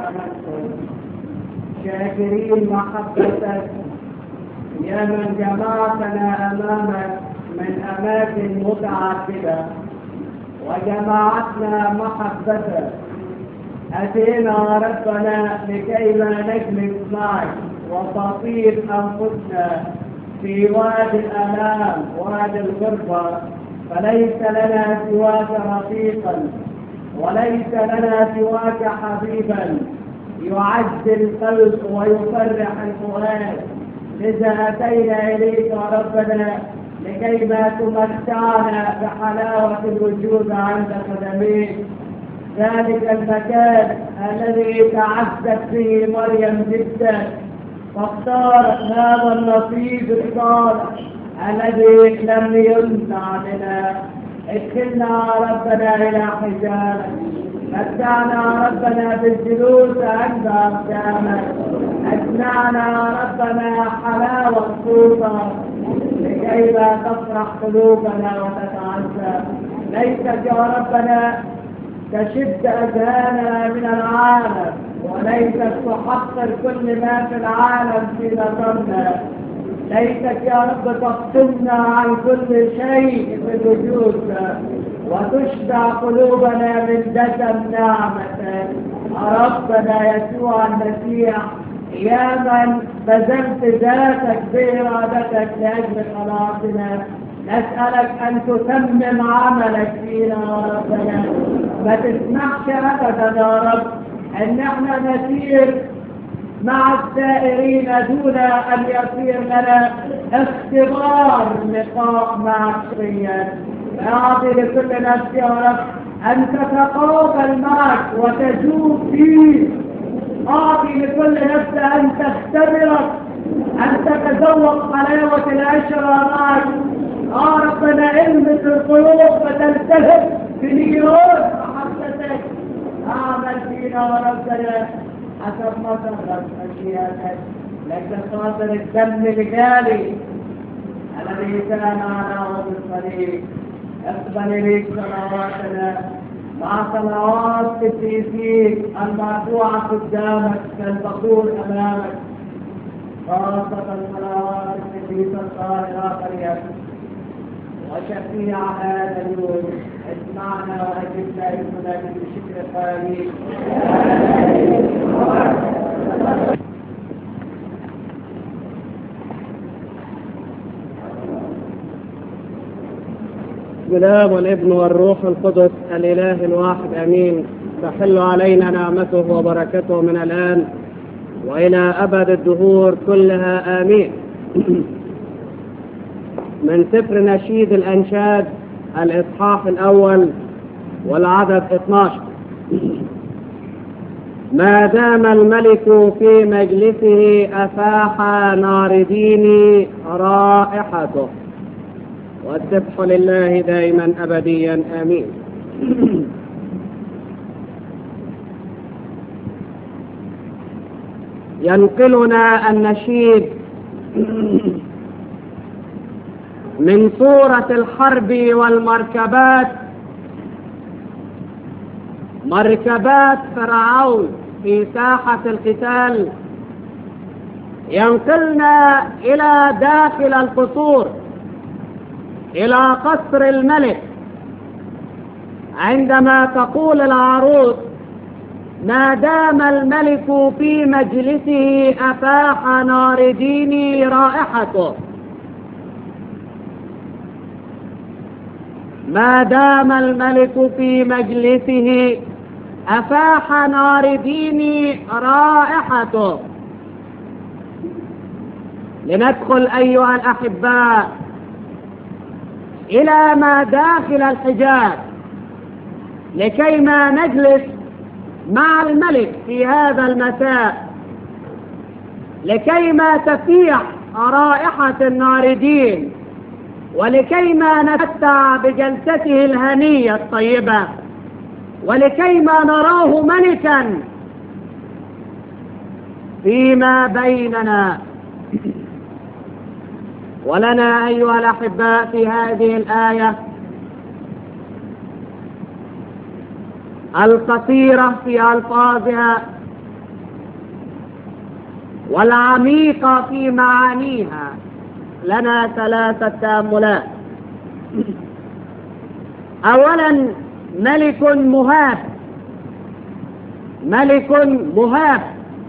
أمامكم شاكرين محبتك يا من جمعتنا أمامك من أماكن متعددة وجماعتنا محبتك أتينا ربنا لكي لا نجلس معك وتطير أنفسنا في وادي الآلام وادي الغربة فليس لنا سواك رفيقا وليس لنا سواك حبيبا يعز القلب ويفرح الفؤاد لذا أتينا إليك يا ربنا لكي ما تمتعنا بحلاوة الوجود عند قدميك ذلك المكان الذي تعزت به مريم جدا فاختارت هذا النصيب الصالح الذي لم يمنع لنا ادخلنا ربنا الى حجابك متعنا ربنا بالجلوس عند اقدامك اسمعنا ربنا حلاوه صوتك لكي لا تفرح قلوبنا وتتعزى ليست يا ربنا تشد اذهاننا من العالم وليست تحقر كل ما في العالم في نظرنا ليتك يا رب تفصلنا عن كل شيء في الوجود وتشبع قلوبنا من دسم نعمتك ربنا يسوع المسيح يا من بذلت ذاتك بإرادتك لأجل خلاصنا نسألك أن تتمم عملك فينا يا ربنا ما تسمحش أبدا يا رب أن احنا نسير مع السائرين دون أن يصير لنا اختبار لقاء مع شخصيا أعطي لكل نفس يا رب أن تتقابل معك وتجوب فيه أعطي لكل نفس أن تختبرك أن تتذوق حلاوة العشرة معك يا ربنا المس القلوب فتلتهب بنيران محبتك أعمل فينا يا ربنا حسب ما ترغب أشياءك لك خاطر الدم الغالي الذي كان على وضع الصليب اقبل إليك صلواتنا مع صلوات قديسيك المرفوعة قدامك كالبخور أمامك خاصة صلوات القديسة الطاهرة مريم وشفيع هذا اليوم اسمعنا واجبنا اسمنا بشكر خالي الاب والابن والروح القدس الاله الواحد امين تحل علينا نعمته وبركته من الان والى ابد الدهور كلها امين من سفر نشيد الانشاد الاصحاح الاول والعدد 12 ما دام الملك في مجلسه افاح ناردين رائحته والسبح لله دائما ابديا امين ينقلنا النشيد من صورة الحرب والمركبات مركبات فرعون في ساحة القتال ينقلنا إلى داخل القصور إلى قصر الملك عندما تقول العروس ما دام الملك في مجلسه أفاح نارديني رائحته ما دام الملك في مجلسه أفاح نارديني رائحته لندخل أيها الأحباء إلى ما داخل الحجاب لكي ما نجلس مع الملك في هذا المساء لكي ما تفيح رائحة الناردين ولكي ما نتمتع بجلسته الهنية الطيبة ولكي ما نراه ملكا فيما بيننا ولنا أيها الأحباء في هذه الآية القصيرة في ألفاظها والعميقة في معانيها لنا ثلاثة تأملات أولا ملك مهاب ملك مهاب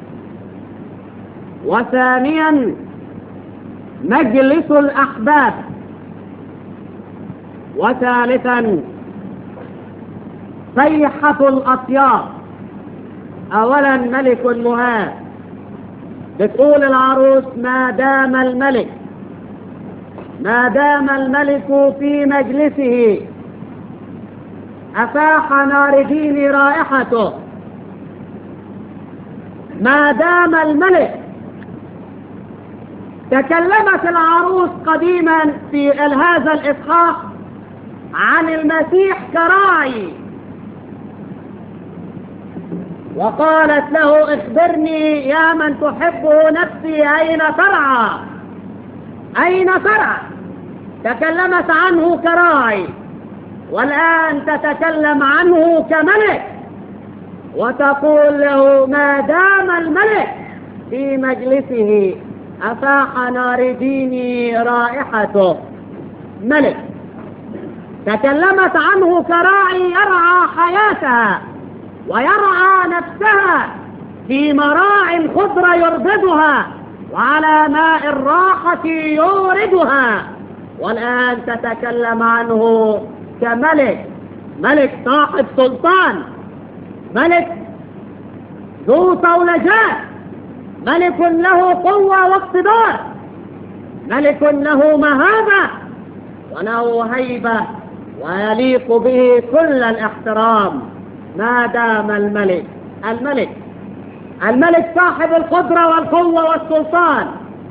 وثانيا مجلس الأحباب وثالثا صيحة الأطيار أولا ملك مهاب بتقول العروس ما دام الملك ما دام الملك في مجلسه أفاح ناردين رائحته ما دام الملك تكلمت العروس قديما في هذا الإصحاح عن المسيح كراعي وقالت له اخبرني يا من تحبه نفسي أين ترعى أين ترعى تكلمت عنه كراعي والآن تتكلم عنه كملك وتقول له ما دام الملك في مجلسه أفاح نارديني رائحته ملك تكلمت عنه كراعي يرعى حياتها ويرعى نفسها في مراع خضرة يربدها وعلى ماء الراحة يوردها والآن تتكلم عنه كملك ملك صاحب سلطان ملك ذو طولجات ملك له قوة واقتدار ملك له مهابة وله هيبة ويليق به كل الاحترام ما دام الملك الملك الملك صاحب القدرة والقوة والسلطان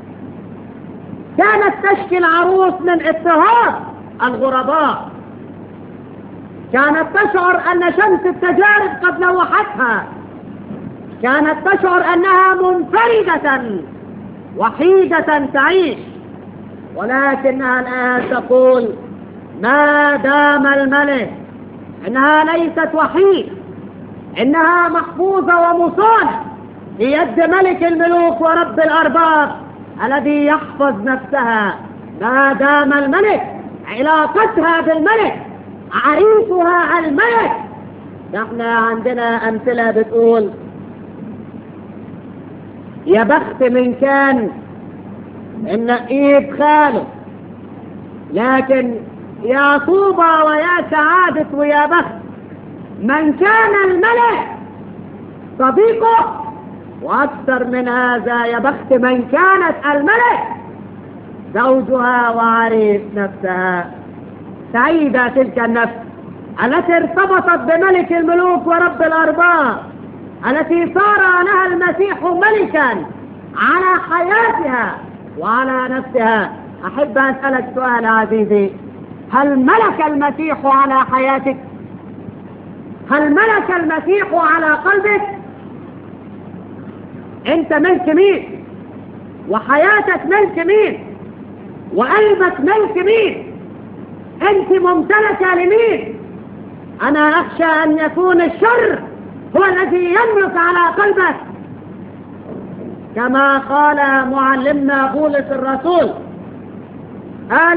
كانت تشكي العروس من اضطهاد الغرباء كانت تشعر أن شمس التجارب قد لوحتها كانت تشعر أنها منفردة وحيدة تعيش ولكنها الآن تقول ما دام الملك إنها ليست وحيد إنها محفوظة ومصانة في يد ملك الملوك ورب الأرباب الذي يحفظ نفسها ما دام الملك علاقتها بالملك عريسها الملك نحن عندنا أمثلة بتقول يا بخت من كان إن إيد خاله لكن يا طوبى ويا سعادة ويا بخت من كان الملك صديقه وأكثر من هذا يا بخت من كانت الملك زوجها وعريس نفسها سعيدة تلك النفس التي ارتبطت بملك الملوك ورب الأرباب التي صار لها المسيح ملكا على حياتها وعلى نفسها أحب أسألك سؤال عزيزي هل ملك المسيح على حياتك هل ملك المسيح على قلبك انت ملك مين وحياتك ملك مين وقلبك ملك مين انت ممتلكة لمين انا اخشى ان يكون الشر هو الذي يملك على قلبك كما قال معلمنا بولس الرسول قال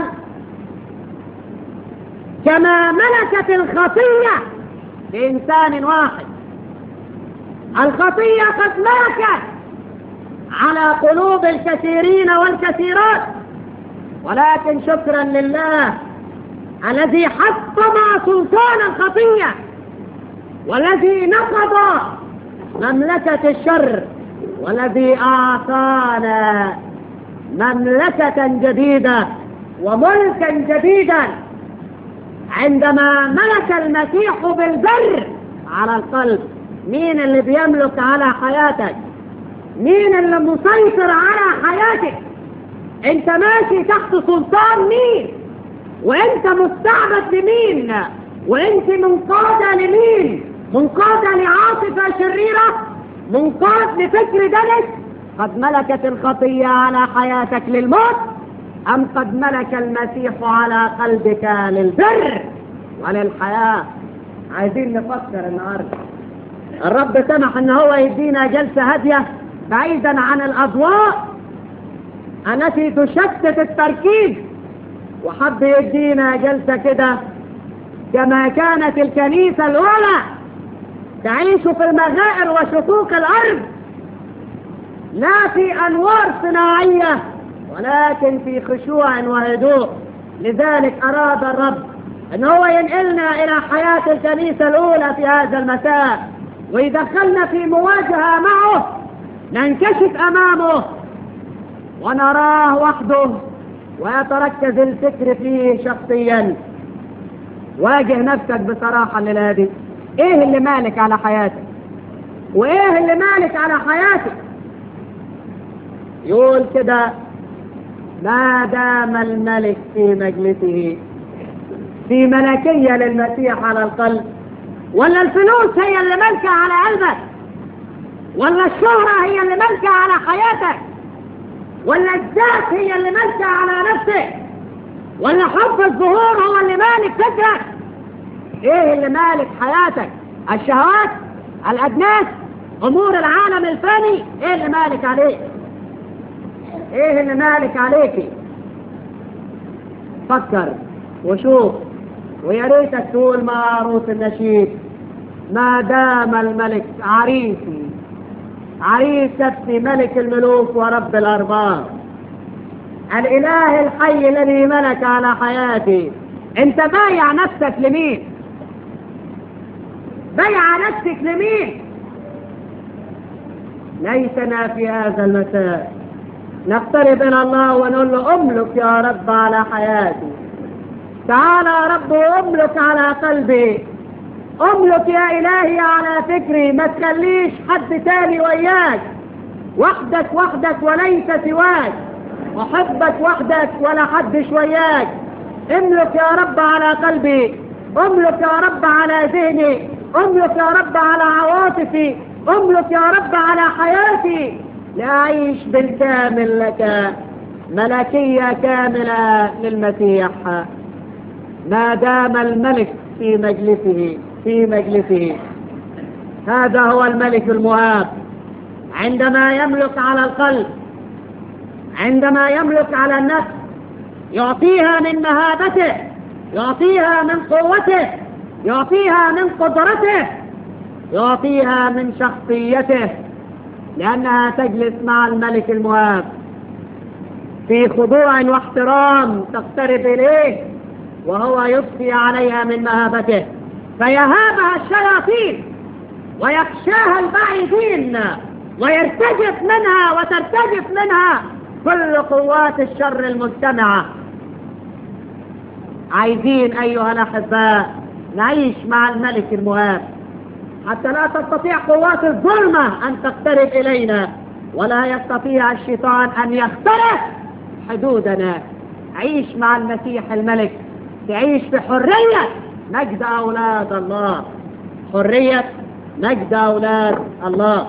كما ملكت الخطية بإنسان واحد الخطية قد ملكت على قلوب الكثيرين والكثيرات ولكن شكرا لله الذي حطم سلطان الخطية والذي نقض مملكة الشر والذي أعطانا مملكة جديدة وملكا جديدا عندما ملك المسيح بالبر على القلب مين اللي بيملك على حياتك مين اللي مسيطر على حياتك انت ماشي تحت سلطان مين وانت مستعبد لمين وانت منقادة لمين منقادة لعاطفة شريرة منقاد لفكر دنس قد ملكت الخطية على حياتك للموت أم قد ملك المسيح على قلبك للبر وللحياة عايزين نفكر النهاردة الرب سمح ان هو يدينا جلسة هادية بعيدا عن الأضواء التي تشتت التركيز وحب يدينا جلسة كده كما كانت الكنيسة الأولى تعيش في المغائر وشقوق الأرض لا في أنوار صناعية ولكن في خشوع وهدوء لذلك أراد الرب أن هو ينقلنا إلى حياة الكنيسة الأولى في هذا المساء ويدخلنا في مواجهة معه ننكشف أمامه ونراه وحده ويتركز الفكر فيه شخصيا واجه نفسك بصراحة الليلة دي ايه اللي مالك على حياتك وايه اللي مالك على حياتك يقول كده ما دام الملك في مجلسه في ملكية للمسيح على القلب ولا الفلوس هي اللي ملكة على قلبك ولا الشهرة هي اللي ملكة على حياتك ولا الذات هي اللي ملكة على نفسك ولا حب الظهور هو اللي مالك فكرك ايه اللي مالك حياتك الشهوات الادناس امور العالم الفاني ايه اللي مالك عليه ايه اللي مالك عليكي فكر وشوف ويا ريتك تقول مع عروس النشيد ما دام الملك عريسي عريس نفسي ملك الملوك ورب الارباب الاله الحي الذي ملك على حياتي انت بايع نفسك لمين بايع نفسك لمين ليسنا في هذا المساء نقترب الى الله ونقول له املك يا رب على حياتي تعالى يا رب املك على قلبي املك يا الهي على فكري ما تخليش حد تاني وياك وحدك وحدك وليس سواك احبك وحدك ولا حدش وياك املك يا رب على قلبي املك يا رب على ذهني املك يا رب على عواطفي املك يا رب على حياتي لأعيش بالكامل لك ملكية كاملة للمسيح ما دام الملك في مجلسه في مجلسه هذا هو الملك المهاب عندما يملك على القلب عندما يملك على النفس يعطيها من مهابته يعطيها من قوته يعطيها من قدرته يعطيها من شخصيته لأنها تجلس مع الملك المهاب في خضوع واحترام تقترب إليه وهو يضفي عليها من مهابته فيهابها الشياطين ويخشاها البعيدين ويرتجف منها وترتجف منها كل قوات الشر المجتمعة عايزين أيها الأحباء نعيش مع الملك المهاب حتى لا تستطيع قوات الظلمة أن تقترب إلينا ولا يستطيع الشيطان أن يخترق حدودنا عيش مع المسيح الملك تعيش في حرية مجد أولاد الله حرية مجد أولاد الله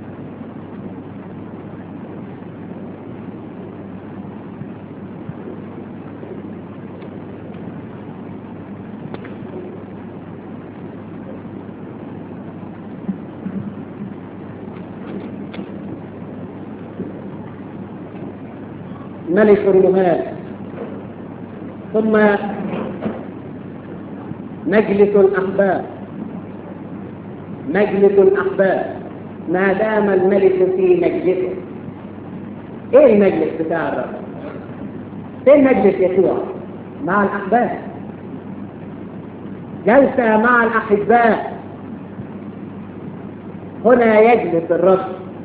ملك الرمال ثم مجلس الأحباب مجلس الأحباب ما دام الملك في مجلسه ايه المجلس بتاع الرب فين مجلس يسوع مع الأحباب جلسة مع الأحباء هنا يجلس الرب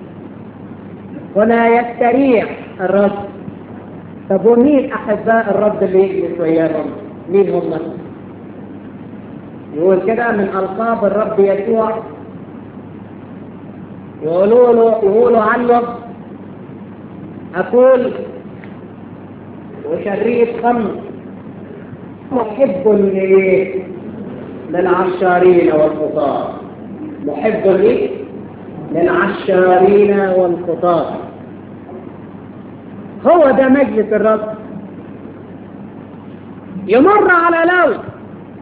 هنا يستريح الرب طب ومين أحباء الرب اللي يجلس وياهم مين هم يقول كده من ألقاب الرب يسوع يقولوا له يقولوا عنه أقول وشريف خمر محب لإيه؟ للعشارين والخطاة محب لإيه؟ للعشارين والخطاة هو ده مجلس الرب يمر على لاوي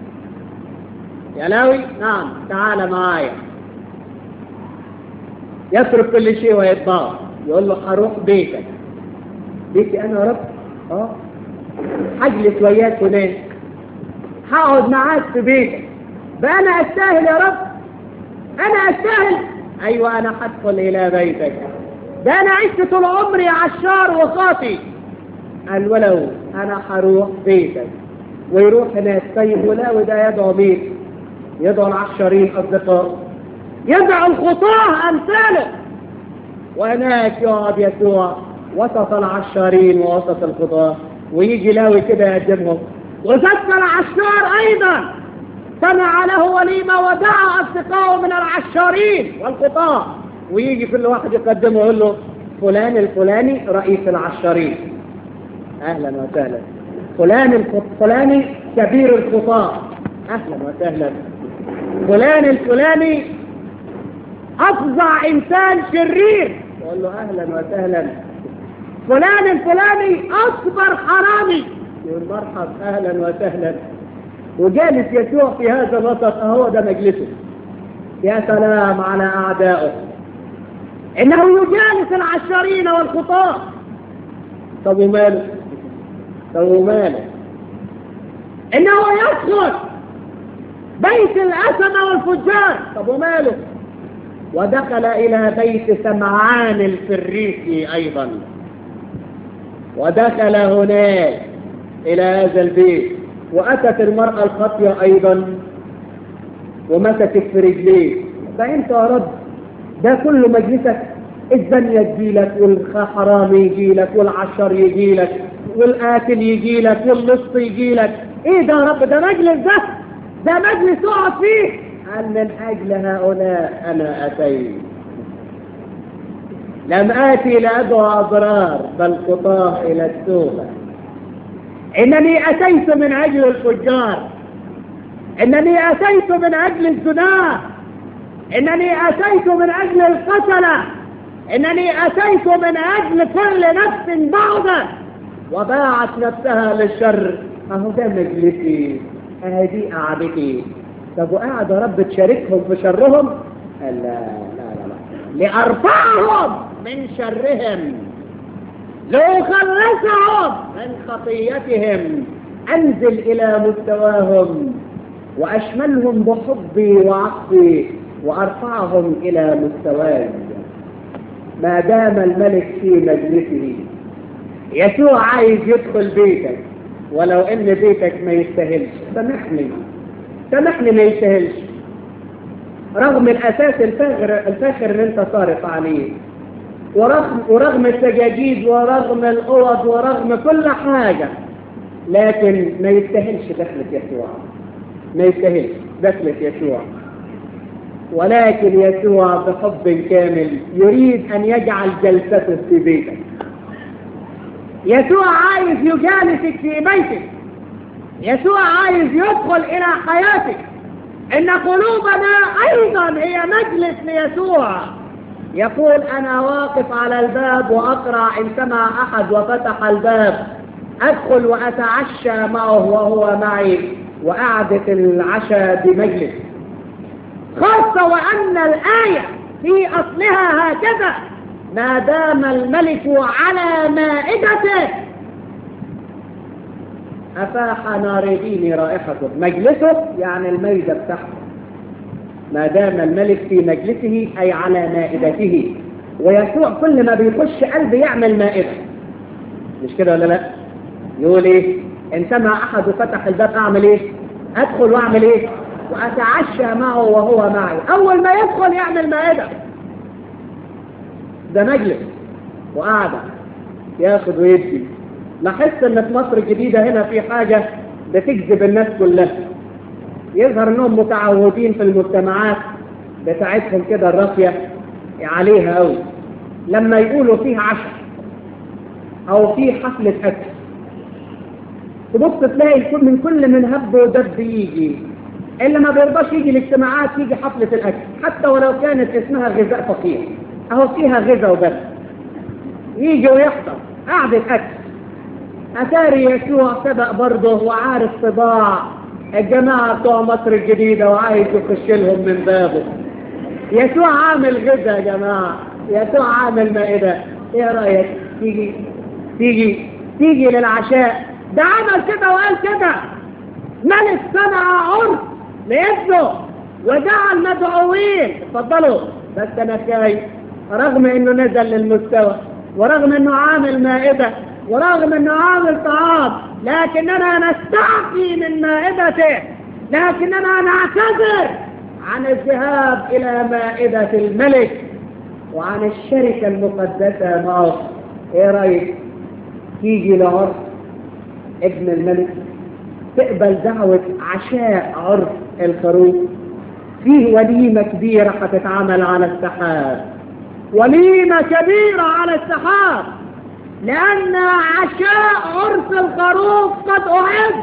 يا لاوي نعم تعال معايا يترك كل شيء ويتباع يقول له هروح بيتك بيتي انا يا رب اه هجلس وياك هناك هقعد معاك في بيتك بقى انا استاهل يا رب انا استاهل ايوه انا هدخل الى بيتك ده انا عشت طول عمري عشار وخاطي قال ولو انا هروح بيتك ويروح هناك طيب ولا وده يدعو مين يدعو العشارين اصدقاء يدعو الخطاه امثاله وهناك يقعد يسوع وسط العشارين ووسط الخطاه ويجي لاوي كده يقدمهم وزك العشار ايضا صنع له وليمة ودعا أصدقائه من العشارين والخطاة ويجي كل واحد يقدمه يقول له فلان الفلاني رئيس العشارين أهلا وسهلا فلان الفلاني كبير الخطاة أهلا وسهلا فلان الفلاني أفظع إنسان شرير يقول له أهلا وسهلا فلان الفلاني أكبر حرامي يقول مرحب أهلا وسهلا وجالس يسوع في هذا الوسط اهو ده مجلسه يا سلام على اعدائه انه يجالس العشارين والخطاة طب وماله طب وماله انه يدخل بيت الاسمى والفجار طب وماله ودخل الى بيت سمعان الفريسي ايضا ودخل هناك الى هذا البيت وأتت المرأة الخاطية أيضا ومسكت في رجليه فأنت يا رب ده كله مجلسك الزانية تجيلك والحرامي يجيلك والعشر يجيلك والآكل يجيلك واللص يجيلك إيه ده يا رب ده مجلس ده ده مجلس اقعد فيه قال من أجل هؤلاء أنا أتيت لم آتي لأدعو أضرار بل خطاه إلى التوبة إنني أتيت من أجل الفجار إنني أتيت من أجل الزنا إنني أتيت من أجل القتلة إنني أتيت من أجل كل نفس بعضة وباعت نفسها للشر أهو ده مجلسي أهدي قعدتي طب وقاعد يا رب تشاركهم في شرهم قال لا لا لا, لا. لأرفعهم من شرهم لأخلصهم من خطيتهم أنزل إلى مستواهم وأشملهم بحبي وعطفي وأرفعهم إلى مستواي ما دام الملك في مجلسه يسوع عايز يدخل بيتك ولو ان بيتك ما يستاهلش سامحني سامحني ما يستاهلش رغم الاساس الفاخر الفاخر اللي انت صارف عليه ورغم ورغم السجاجيد ورغم الاوض ورغم كل حاجه لكن ما يستاهلش دخلة يسوع ما يستاهلش دخلة يسوع ولكن يسوع بحب كامل يريد ان يجعل جلسته في بيتك يسوع عايز يجالسك في بيتك يسوع عايز يدخل الى حياتك ان قلوبنا ايضا هي مجلس ليسوع يقول انا واقف على الباب واقرع ان سمع احد وفتح الباب ادخل واتعشى معه وهو معي وقعدة العشاء بمجلس خاصة وان الاية في اصلها هكذا ما دام الملك على مائدته أفاح ناردين رائحته مجلسه يعني الميدة بتاعته ما دام الملك في مجلسه أي على مائدته ويسوع كل ما بيخش قلب يعمل مائدة مش كده ولا لا يقول ايه ان سمع احد وفتح الباب اعمل ايه ادخل واعمل ايه واتعشى معه وهو معي اول ما يدخل يعمل مائدة ده مجلس وقاعدة ياخد ويدي لاحظت ان في مصر الجديدة هنا في حاجة بتجذب الناس كلها يظهر انهم متعودين في المجتمعات بتاعتهم كده الراقية عليها قوي لما يقولوا فيه عشاء او فيه حفلة اكل تبص تلاقي الكل من كل من هب ودب يجي اللي ما بيرضاش يجي الاجتماعات يجي حفلة الاكل حتى ولو كانت اسمها غذاء فقير اهو فيها غذاء وبس يجي ويحضر قعد الاكل اتاري يسوع سبق برضه وعارف طباع الجماعة بتوع مصر الجديدة وعايز يخش لهم من بابه يسوع عامل غدا يا جماعة يسوع عامل مائدة ايه رأيك تيجي تيجي تيجي للعشاء ده عمل كده وقال كده ملك صنع عرس لابنه ودعا المدعوين اتفضلوا بس انا خايف رغم انه نزل للمستوى ورغم انه عامل مائدة ورغم انه عامل طعام لكننا نستعفي من مائدته لكننا نعتذر عن الذهاب الى مائدة الملك وعن الشركة المقدسة معه ايه رأيك تيجي لعرس ابن الملك تقبل دعوة عشاء عرس الخروف فيه وليمة كبيرة هتتعمل على السحاب وليمة كبيرة على السحاب لأن عشاء عرس الخروف قد أعد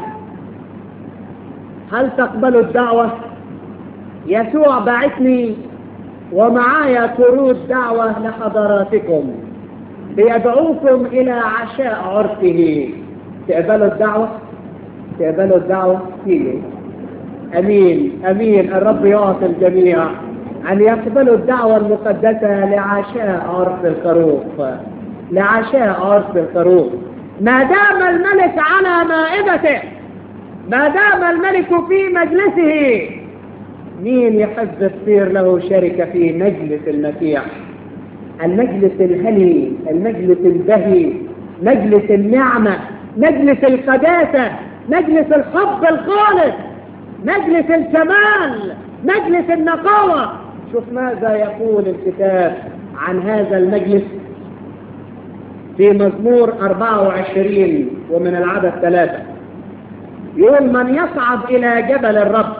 هل تقبلوا الدعوة؟ يسوع بعثني ومعايا كروت دعوة لحضراتكم ليدعوكم إلى عشاء عرسه تقبلوا الدعوة؟ تقبلوا الدعوة؟ فيه أمين أمين الرب يعطي الجميع أن يقبلوا الدعوة المقدسة لعشاء عرس الخروف لعشاء عرس الخروف ما دام الملك على مائدته ما دام الملك في مجلسه مين يحب تصير له شركة في مجلس المسيح المجلس الهني المجلس البهي مجلس النعمة مجلس القداسة مجلس الحب الخالص مجلس الجمال مجلس النقاوة شوف ماذا يقول الكتاب عن هذا المجلس في مزمور 24 ومن العدد ثلاثة يقول من يصعد إلى جبل الرب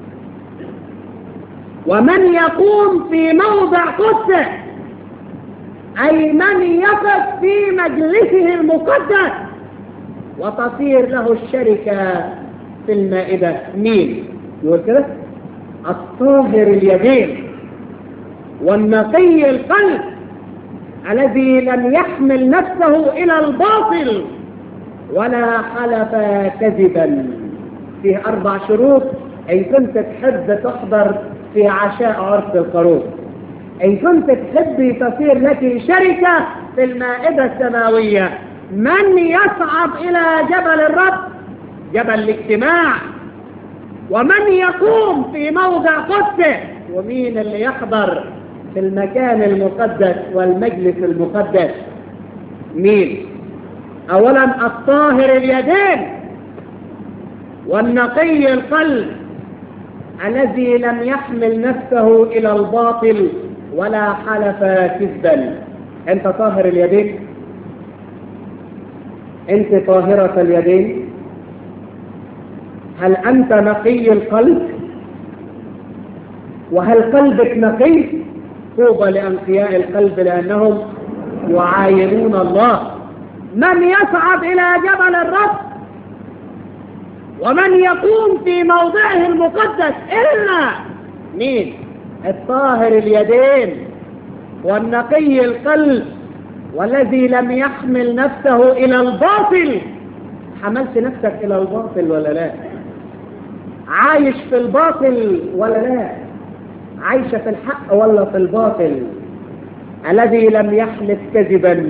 ومن يقوم في موضع قدسه أي من يقف في مجلسه المقدس وتصير له الشركة في المائدة مين يقول كده الطاهر اليدين والنقي القلب الذي لم يحمل نفسه إلى الباطل ولا حلف كذبا فيه أربع شروط إن كنت تحب تحضر في عشاء عرس الخروف إن كنت تحبي تصير لك شركة في المائدة السماوية من يصعد إلى جبل الرب جبل الاجتماع ومن يقوم في موضع قدسه ومين اللي يحضر في المكان المقدس والمجلس المقدس مين اولا الطاهر اليدين والنقي القلب الذي لم يحمل نفسه الى الباطل ولا حلف كذبا انت طاهر اليدين انت طاهرة اليدين هل انت نقي القلب وهل قلبك نقي طوبى لانقياء القلب لانهم يعاينون الله من يصعد الى جبل الرب ومن يقوم في موضعه المقدس الا مين الطاهر اليدين والنقي القلب والذي لم يحمل نفسه الى الباطل حملت نفسك الى الباطل ولا لا عايش في الباطل ولا لا عايشة في الحق ولا في الباطل الذي لم يحلف كذبا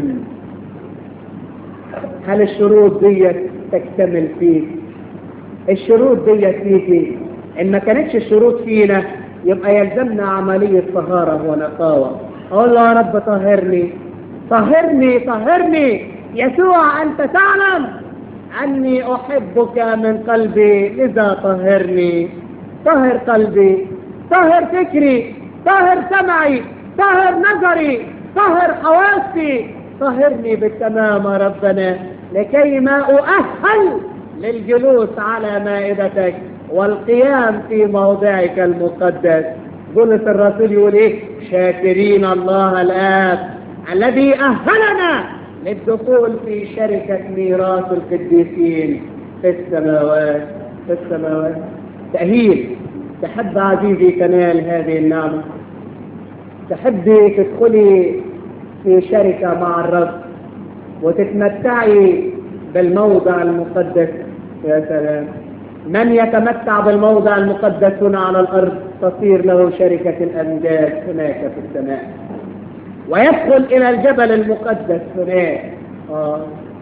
هل الشروط دي تكتمل فيك الشروط دي فيك ان ما كانتش الشروط فينا يبقى يلزمنا عملية طهارة ونقاوة اقول له يا رب طهرني طهرني طهرني يسوع انت تعلم اني احبك من قلبي لذا طهرني طهر قلبي طهر فكري طهر سمعي طهر نظري طهر حواسي طهرني بالتمام يا ربنا لكي ما أؤهل للجلوس على مائدتك والقيام في موضعك المقدس بولس الرسول يقول ايه شاكرين الله الآب الذي أهلنا للدخول في شركة ميراث القديسين في السماوات في السماوات تأهيل تحب عزيزي تنال هذه النعمة تحبي تدخلي في شركة مع الرب وتتمتعي بالموضع المقدس يا سلام من يتمتع بالموضع المقدس هنا على الأرض تصير له شركة الأمجاد هناك في السماء ويدخل إلى الجبل المقدس هناك آه.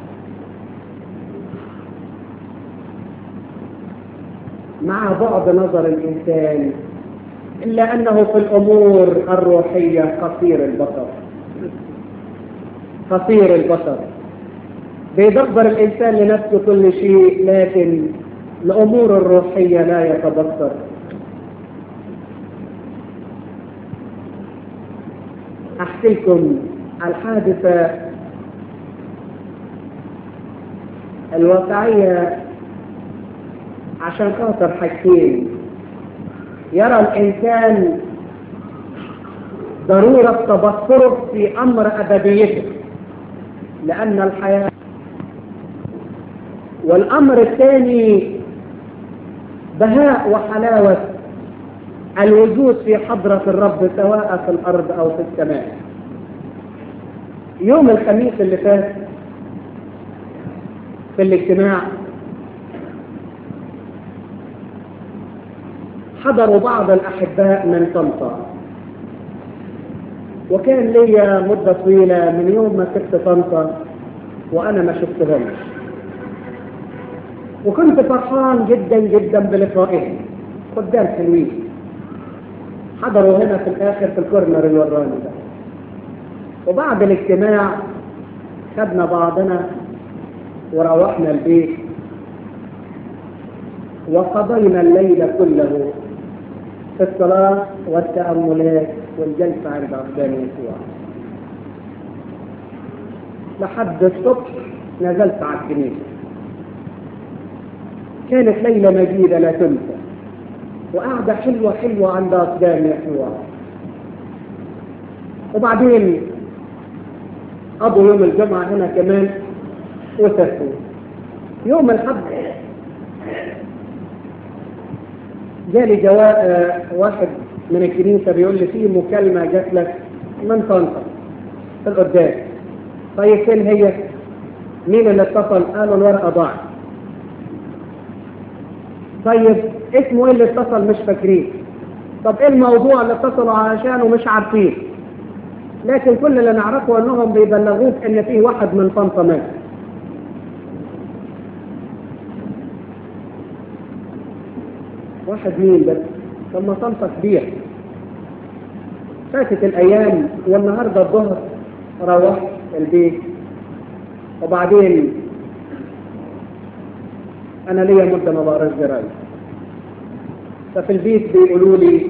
مع بعد نظر الإنسان إلا أنه في الأمور الروحية قصير البصر قصير البصر بيدبر الإنسان لنفسه كل شيء لكن الأمور الروحية لا يتبصر أحكي لكم الحادثة الواقعية عشان خاطر حاجتين يرى الإنسان ضرورة تبصره في أمر أبديته لأن الحياة والأمر الثاني بهاء وحلاوة الوجود في حضرة الرب سواء في الأرض أو في السماء يوم الخميس اللي فات في الاجتماع حضروا بعض الأحباء من طنطا وكان لي مدة طويلة من يوم ما سبت طنطا وأنا ما شفتهمش وكنت فرحان جدا جدا بلقائهم قدام حلوين حضروا هنا في الآخر في الكورنر الوراني ده وبعد الاجتماع خدنا بعضنا وروحنا البيت وقضينا الليل كله في الصلاة والتأملات والجلسة عند أقدام يسوع لحد الصبح نزلت على الكنيسة كانت ليلة مجيدة لا تنسى وقعدة حلوة حلوة عند أقدام يسوع وبعدين قضوا يوم الجمعة هنا كمان وسافروا يوم الحد جالي جواء واحد من الكنيسة بيقول لي في مكالمة جات لك من طنطا في القدام طيب فين هي؟ مين اللي اتصل؟ قالوا الورقة ضاعت طيب اسمه ايه اللي اتصل مش فاكرين طب ايه الموضوع اللي اتصلوا علشانه مش عارفين لكن كل اللي نعرفه انهم بيبلغوك ان في واحد من طنطا مات واحد مين بس ثم طنطا كبير فاتت الايام والنهارده الظهر روحت البيت وبعدين انا ليا مده ما بقراش جرايد ففي البيت بيقولوا لي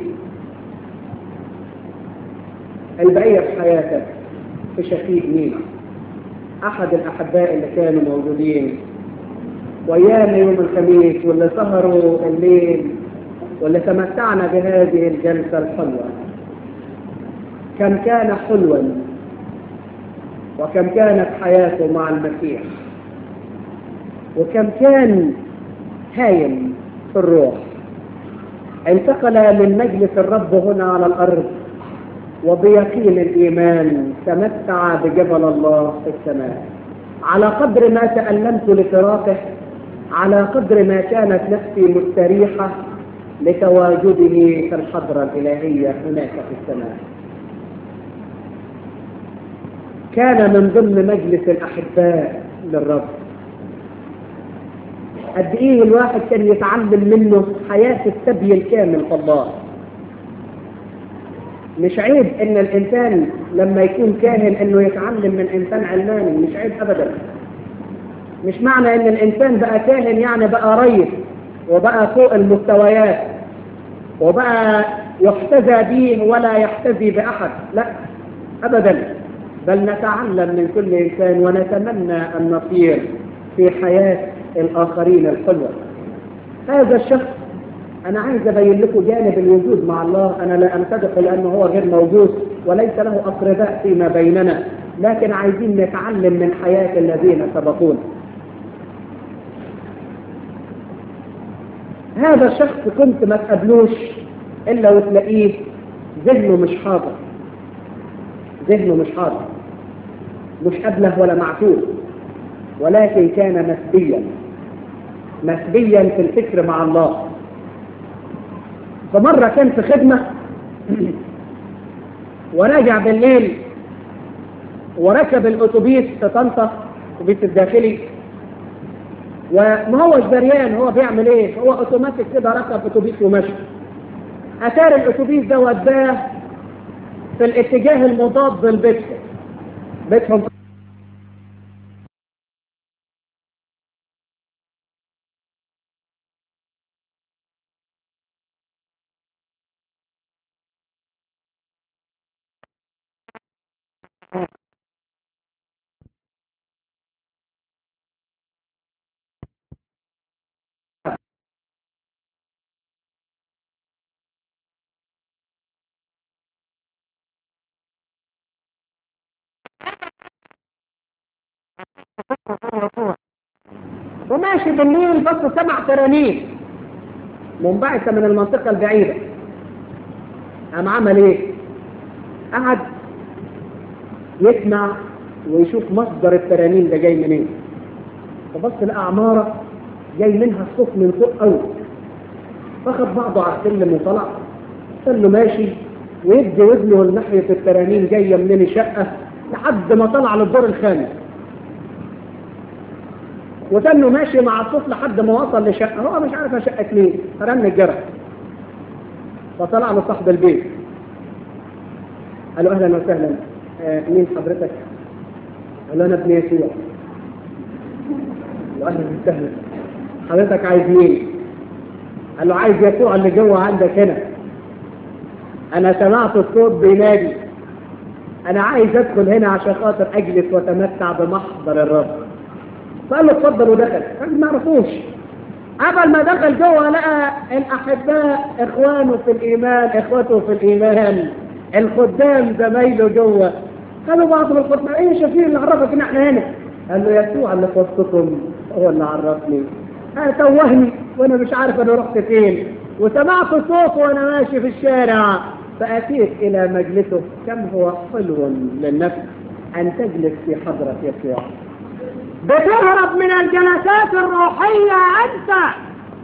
البقيه في حياتك في شفيق مين احد الاحباء اللي كانوا موجودين ويانا يوم الخميس واللي سهروا الليل واللي تمتعنا بهذه الجلسه الحلوه كم كان حلوا وكم كانت حياته مع المسيح وكم كان هايم في الروح انتقل من مجلس الرب هنا على الأرض وبيقين الإيمان تمتع بجبل الله في السماء على قدر ما تألمت لفراقه على قدر ما كانت نفسي مستريحة لتواجده في الحضرة الإلهية هناك في السماء كان من ضمن مجلس الأحباء للرب قد ايه الواحد كان يتعلم منه حياة السبي الكامل في الله مش عيب ان الانسان لما يكون كاهن انه يتعلم من انسان علماني مش عيب ابدا مش معنى ان الانسان بقى كاهن يعني بقى ريس وبقى فوق المستويات وبقى يحتذى به ولا يحتذي باحد لا ابدا بل نتعلم من كل انسان ونتمنى ان نصير في حياه الآخرين الحلوة هذا الشخص أنا عايز أبين لكم جانب الوجود مع الله أنا لا أمتدح لأنه هو غير موجود وليس له أقرباء فيما بيننا لكن عايزين نتعلم من حياة الذين سبقونا هذا الشخص كنت ما تقابلوش إلا وتلاقيه ذهنه مش حاضر ذهنه مش حاضر مش أبله ولا معتوه ولكن كان نسبيا مسبيا في الفكر مع الله فمرة كان في خدمة وراجع بالليل وركب الأتوبيس في طنطا الأتوبيس الداخلي وما هوش دريان هو بيعمل ايه هو اوتوماتيك كده ركب اتوبيس ومشي اتار الاتوبيس ده وداه في الاتجاه المضاد لبيتهم بيتهم وماشي بالليل بس سمع ترانيم منبعثة من المنطقة البعيدة قام عمل ايه؟ قعد يسمع ويشوف مصدر الترانيم ده جاي منين فبص لقى عمارة جاي منها الصوت من فوق قوي فاخد بعضه على السلم وطلع له ماشي ويدي ودنه ناحية الترانيم جاية منين الشقة لحد ما طلع للدور الخامس وتنه ماشي مع الصوت لحد ما وصل لشقة هو مش عارف شقة مين فرن الجرس فطلع له صاحب البيت قال له اهلا وسهلا آه مين حضرتك؟ قال له انا ابن يسوع قال له اهلا وسهلا حضرتك عايز مين؟ قال له عايز يسوع اللي جوه عندك هنا انا سمعت الصوت بينادي انا عايز ادخل هنا عشان خاطر اجلس واتمتع بمحضر الرب فقال له اتفضل ودخل قال ما عرفوش قبل ما دخل جوه لقى الاحباء اخوانه في الايمان اخوته في الايمان الخدام زمايله جوه قالوا بعض من الخدام ايه يا شفير اللي عرفك ان احنا هنا قال له يسوع اللي في وسطكم هو اللي عرفني قال توهني وانا مش عارف انا رحت فين وسمعت صوت وانا ماشي في الشارع فاتيت الى مجلسه كم هو حلو للنفس ان تجلس في حضره يسوع بتهرب من الجلسات الروحية أنت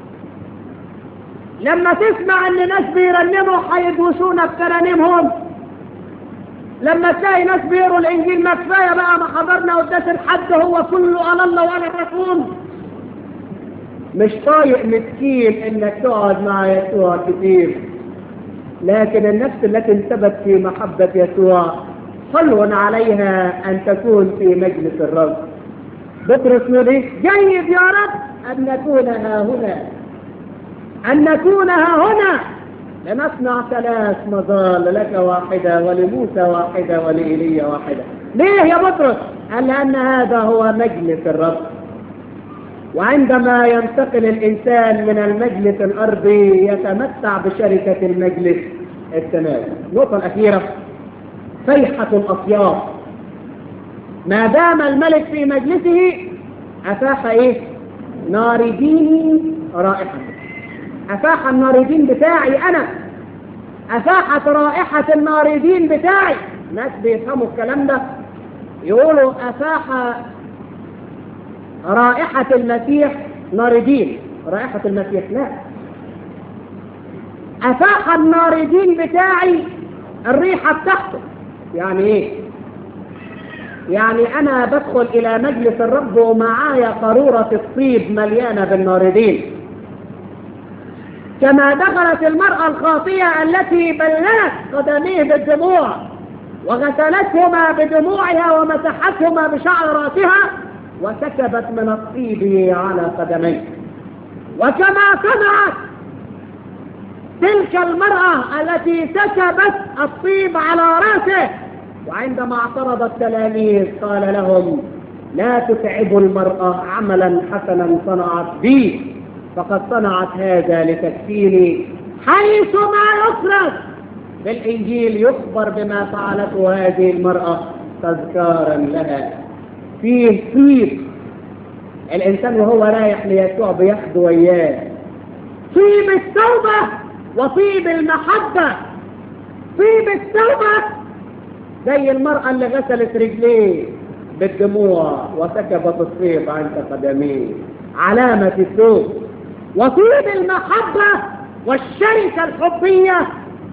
لما تسمع ان ناس بيرنموا هيدوشونا بترانيمهم لما تلاقي ناس بيقروا الانجيل ما كفايه بقى ما حضرنا قداس الحد هو كله قال الله وانا الرسول مش طايق مسكين انك تقعد مع يسوع كتير لكن النفس التي انتبت في محبة يسوع حلو عليها ان تكون في مجلس الرب بطرس نبي جيد يا رب أن نكون ها هنا أن نكون ها هنا لنصنع ثلاث مظال لك واحدة ولموسى واحدة ولإيليا واحدة ليه يا بطرس؟ قال لأن هذا هو مجلس الرب وعندما ينتقل الإنسان من المجلس الأرضي يتمتع بشركة المجلس السماوي النقطة الأخيرة صيحة الأصياف ما دام الملك في مجلسه أفاح إيه؟ نارديني رائحة أفاح الناردين بتاعي أنا أفاحت رائحة الناردين بتاعي ناس بيفهموا الكلام ده يقولوا أفاح رائحة المسيح ناردين رائحة المسيح لا أفاح الناردين بتاعي الريحة بتاعته يعني إيه؟ يعني أنا بدخل إلى مجلس الرب ومعايا قارورة الطيب مليانة بالناردين كما دخلت المرأة الخاطية التي بللت قدميه بالدموع وغسلتهما بدموعها ومسحتهما بشعر راسها وسكبت من الطيب على قدميه وكما صنعت تلك المرأة التي سكبت الطيب على راسه وعندما اعترض التلاميذ قال لهم لا تتعبوا المرأة عملا حسنا صنعت بي فقد صنعت هذا لتكفيني حيث ما يخرج بالإنجيل يخبر بما فعلته هذه المرأة تذكارا لها فيه طيب الإنسان وهو رايح ليسوع بياخده وياه طيب التوبة وطيب المحبة طيب التوبة زي المرأة اللي غسلت رجليه بالدموع وسكبت الصيف عند قدميه علامة الثوب وطيب المحبة والشركة الحبية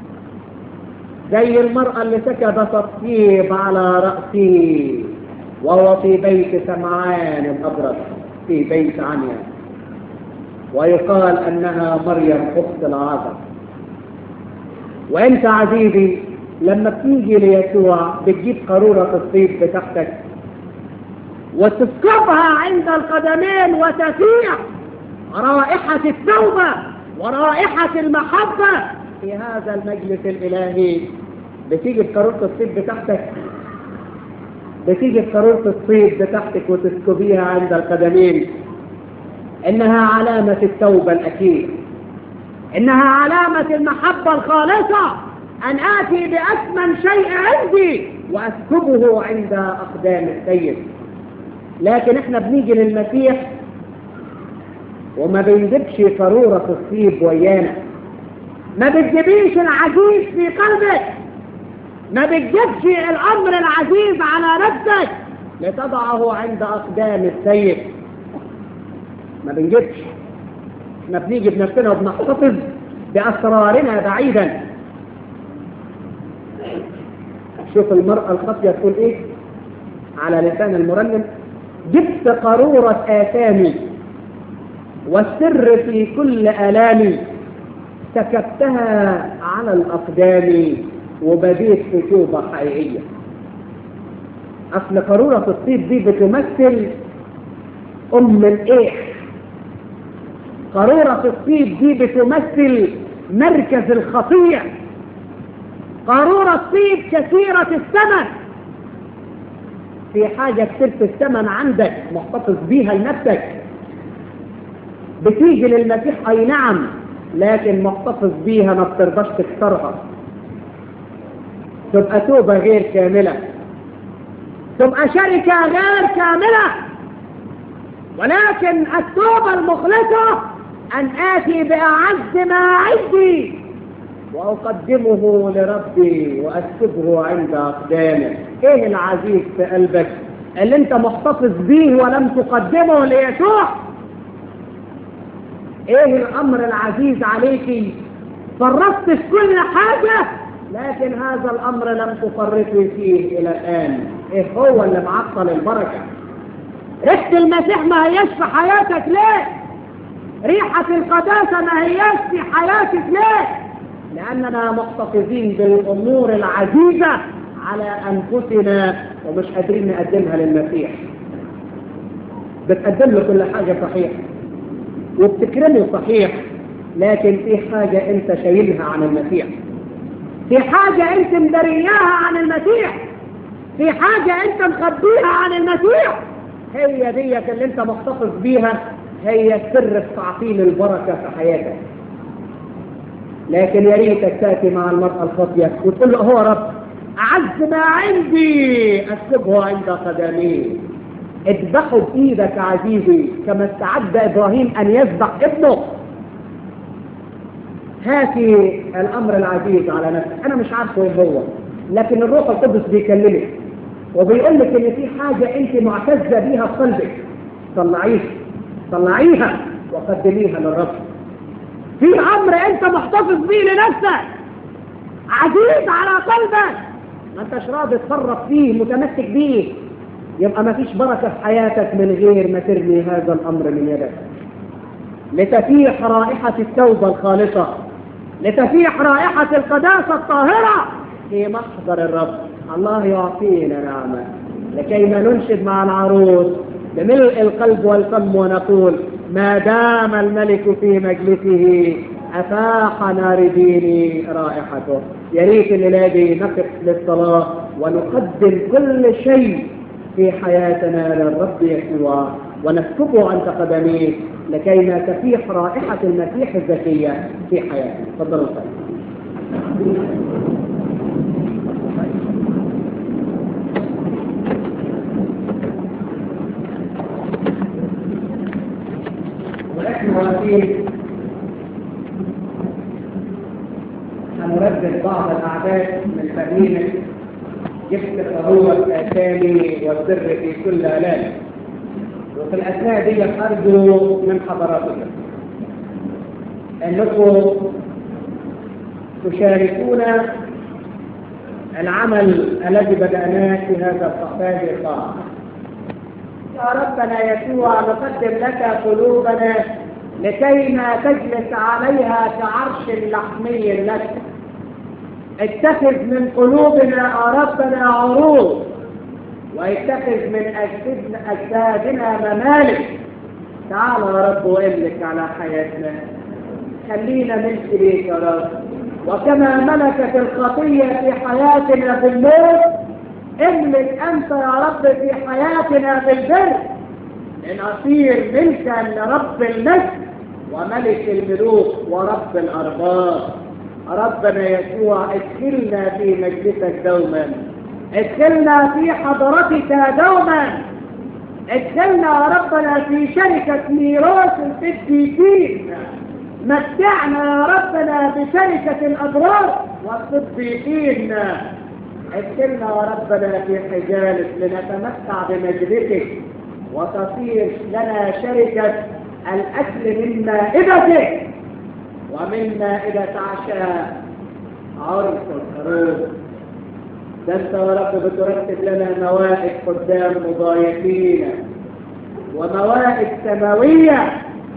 زي المرأة اللي سكبت الطيب على رأسه وهو في بيت سمعان الأبرص في بيت عنيا ويقال أنها مريم أخت العازر وأنت عزيزي لما بتيجي ليسوع بتجيب قارورة الطيب بتاعتك وتسكبها عند القدمين وتفيع رائحة التوبة ورائحة المحبة في هذا المجلس الإلهي بتيجي بقارورة الطيب بتاعتك بتيجي بقارورة الطيب بتاعتك وتسكبيها عند القدمين إنها علامة التوبة الأكيد إنها علامة المحبة الخالصة أن آتي بأثمن شيء عندي وأسكبه عند أقدام السيد لكن إحنا بنيجي للمسيح وما بنجيبش قارورة الطيب ويانا ما بتجيبيش العزيز في قلبك ما بتجيبش الأمر العزيز على نفسك لتضعه عند أقدام السيد ما بنجيبش احنا بنيجي بنفسنا وبنحتفظ بأسرارنا بعيدا شوف المرأة الخاطية تقول ايه على لسان المرنم جبت قارورة آثامي والسر في كل آلامي سكبتها على الأقدام وبديت في توبة حقيقية أصل قارورة الطيب دي بتمثل أم الإيه قارورة الطيب دي بتمثل مركز الخطية قارورة الطيب كثيرة الثمن في حاجة كثيرة الثمن عندك محتفظ بيها لنفسك بتيجي للمسيح أي نعم لكن محتفظ بيها ما بترضاش تكسرها تبقى توبة غير كاملة تبقى شركة غير كاملة ولكن التوبة المخلصة أن آتي بأعز ما عندي وأقدمه لربي وأسكبه عند أقدامه إيه العزيز في قلبك اللي أنت محتفظ به ولم تقدمه ليسوع إيه الأمر العزيز عليك فرطت في كل حاجة لكن هذا الأمر لم تفرطي فيه إلى الآن إيه هو اللي معطل البركة ريحة المسيح ما هياش في حياتك ليه ريحة القداسة ما هياش في حياتك ليه لأننا محتفظين بالأمور العزيزة على أنفسنا ومش قادرين نقدمها للمسيح بتقدم له كل حاجة صحيح وبتكرمه صحيح لكن في حاجة أنت شايلها عن المسيح في حاجة أنت مدرياها عن المسيح في حاجة أنت مخبيها عن المسيح هي ديت اللي أنت محتفظ بيها هي سر في تعطيل البركة في حياتك لكن يا ريتك تأتي مع المرأة الخاطية وتقول له هو رب أعز ما عندي أسكبه عند قدميه اذبحه بإيدك عزيزي كما استعد إبراهيم أن يذبح ابنه هاتي الأمر العزيز على نفسك أنا مش عارفه إيه هو لكن الروح القدس بيكلمك وبيقول لك إن في حاجة أنت معتزة بيها في قلبك طلعيها طلعيها وقدميها للرب في أمر أنت محتفظ به لنفسك عزيز على قلبك ما انتش راضي تصرف فيه متمسك به يبقى ما فيش بركة في حياتك من غير ما ترمي هذا الأمر من يدك لتفيح رائحة التوبة الخالصة لتفيح رائحة القداسة الطاهرة في محضر الرب الله يعطينا نعمة لكي ما ننشد مع العروس بملء القلب والفم ونقول ما دام الملك في مجلسه أفاح ناردين رائحته يا ريت الليلة دي نقف للصلاة ونقدم كل شيء في حياتنا للرب يسوع ونسكبه عند قدميه لكي ما تفيح رائحة المسيح الزكية في حياتنا تفضلوا صلوا ونحن واقفين هنردد بعض الأعداد من ترميم جبت قهوة الأسامي والسر في كل آلام وفي الأثناء دي أرجو من حضراتكم أنكم تشاركونا العمل الذي بدأناه في هذا هذه الطاعة يا ربنا يسوع نقدم لك قلوبنا لكي ما تجلس عليها كعرش لحمي لك اتخذ من قلوبنا يا ربنا عروض واتخذ من أجسادنا ممالك تعال يا رب واملك على حياتنا خلينا ملك ليك يا رب وكما ملكت الخطية في حياتنا في الموت املك أنت يا رب في حياتنا في البر لنصير ملكا لرب المجد وملك الملوك ورب الأرباب ربنا يسوع ادخلنا في مجلسك دوما ادخلنا في حضرتك دوما ادخلنا يا ربنا في شركة ميراث الصديقين متعنا يا ربنا بشركة الأبرار والصديقين ادخلنا يا ربنا في حجالك لنتمتع بمجلسك وتصير لنا شركة الأكل من مائدتك ومن مائدة عشاء عرس الخروج ده انت يا رب بترتب لنا موائد قدام مضايقين وموائد سماوية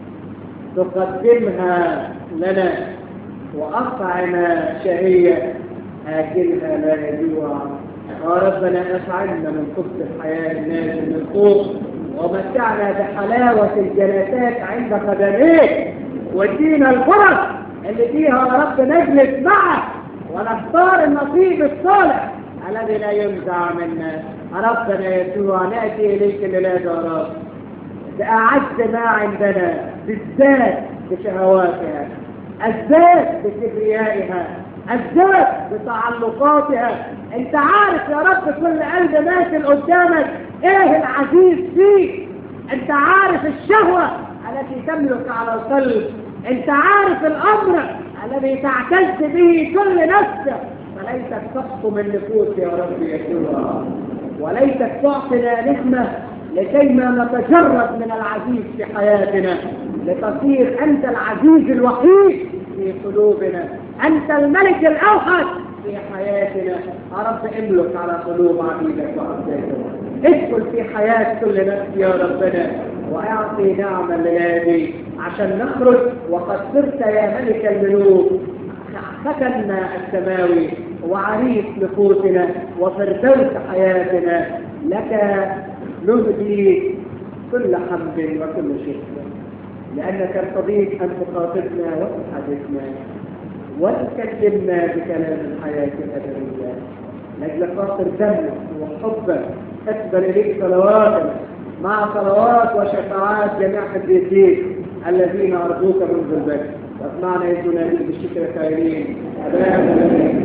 تقدمها لنا وأطعمة شهية آكلها لا يجوع يا ربنا أفعلنا من قبض الحياة الناس من فوق ومتعنا بحلاوة الجلسات عند قدميك وادينا الفرص اللي فيها يا رب نجلس معك ونختار النصيب الصالح الذي لا ينزع منا ربنا يسوع نأتي إليك الليلة يا رب بأعز ما عندنا بالذات بشهواتها الذات بكبريائها الذات بتعلقاتها انت عارف يا رب كل قلب ماشي قدامك ايه العزيز فيك انت عارف الشهوة التي تملك على القلب انت عارف الامر الذي تعتز به كل نفس فليتك تحكم النفوس يا رب يسوع وليتك تعطينا نعمة لكي ما نتجرد من العزيز في حياتنا لتصير أنت العزيز الوحيد في قلوبنا أنت الملك الأوحد في حياتنا يا رب املك على قلوب عبيدك وعبدك ادخل في حياة كل نفس يا ربنا واعطي نعمة لنادي عشان نخرج وقد صرت يا ملك الملوك سكننا السماوي وعريس نفوسنا وفردوس حياتنا لك نهدي كل حمد وكل شكر لأنك ارتضيت أن تخاطبنا وتحدثنا وتكلمنا بكلام الحياة الأبدية لأجل خاطر دمك وحبك أكبر إليك صلواتنا مع صلوات وشفاعات جميع حديثيك الذين أرجوك منذ البدء واسمعنا يدنا لك بالشكر الخيرين أبانا الذي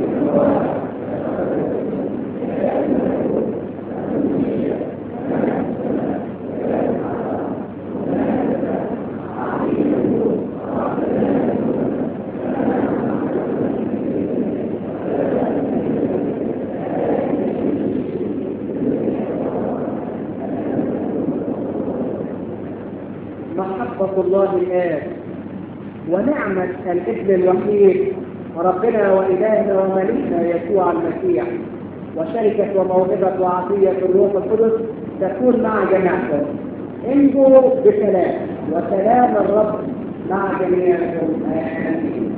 محبة الله الآب ونعمة الابن الوحيد ربنا وإلهنا وملكنا يسوع المسيح وشركة وموهبة وعطية الروح القدس تكون مع جميعكم انجوا بسلام وسلام الرب مع جميعكم آمين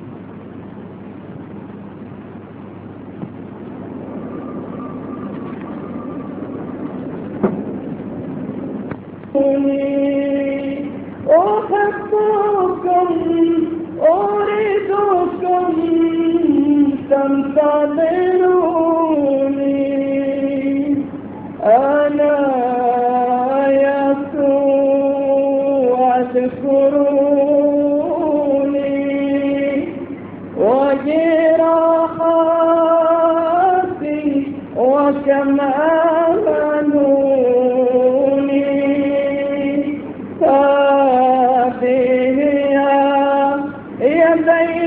أحبكم أريدكم تمتلئوني أنا يسوع تذكروني وجراحاتي وكما منوني يدي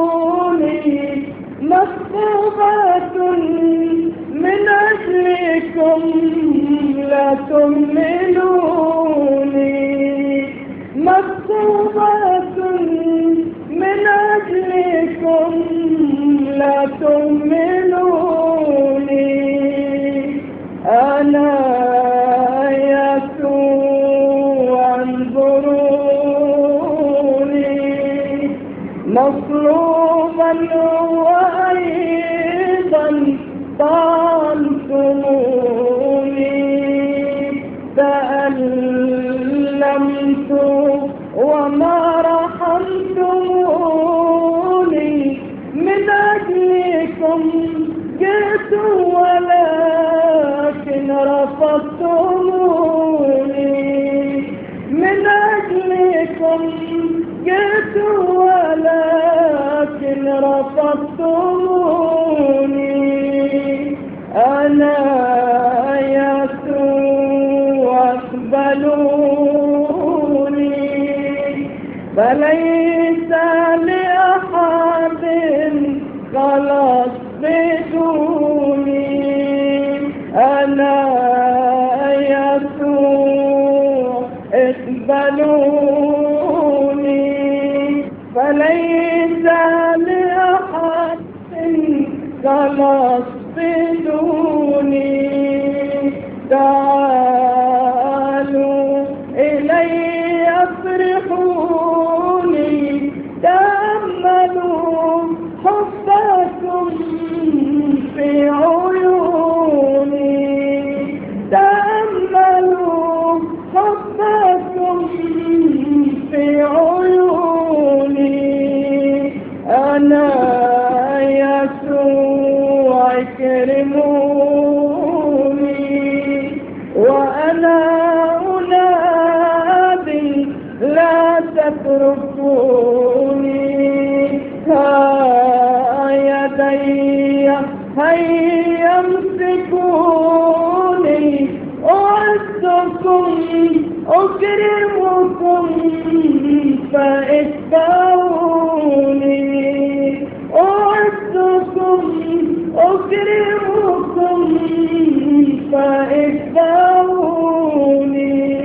ينظروني مكتوبة من أجلك أجلكم لا تهملوني مكتوبة من أجلكم لا تهملوني أنا يسوع انظروني مصلوبا وأيضا طعنتموني تألمت وما رحمتموني من أجلكم جئت ولكن رفضتموني من أجلكم جئت ولكن رفضتموني أنا يسوع اقبلوني فليس لأحد خلاص بدوني أنا يسوع اقبلوني فليس لأحد خلاص بدوني تعالوا إلي افرحوني تأملوا حبكم في عيوني تأملوا حبكم في عيوني أنا يسوع اكرموني وأنا أنادي لا تتركوني ها يدي هيا امسكوني أعزكم أكرمكم فاتبعوني أعزكم أكرمكم فاتبعوني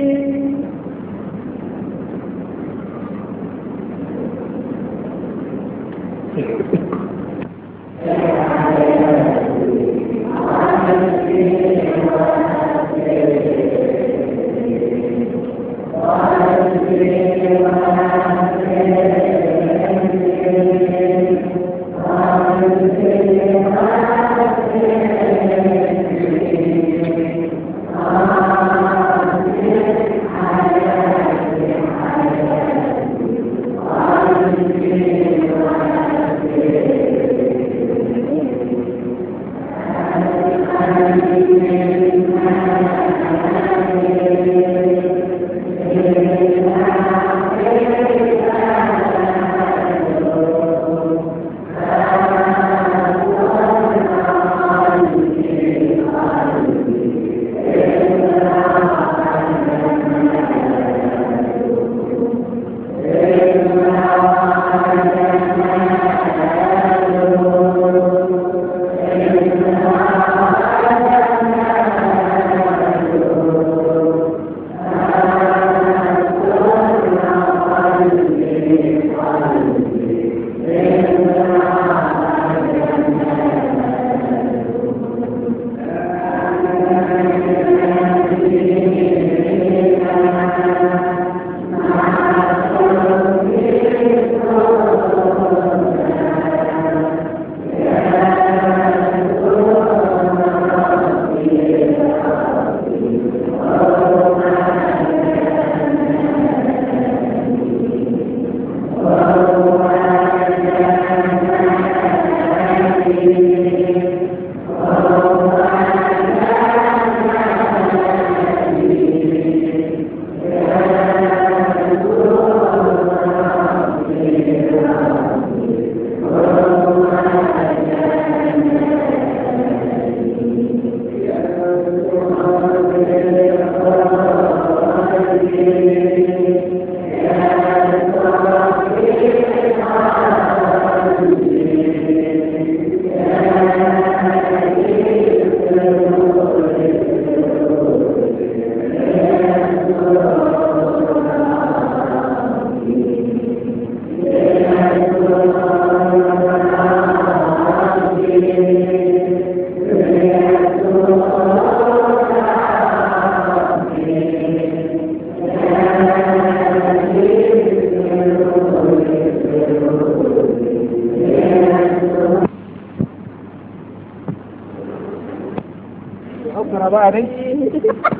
اقرا بقى دي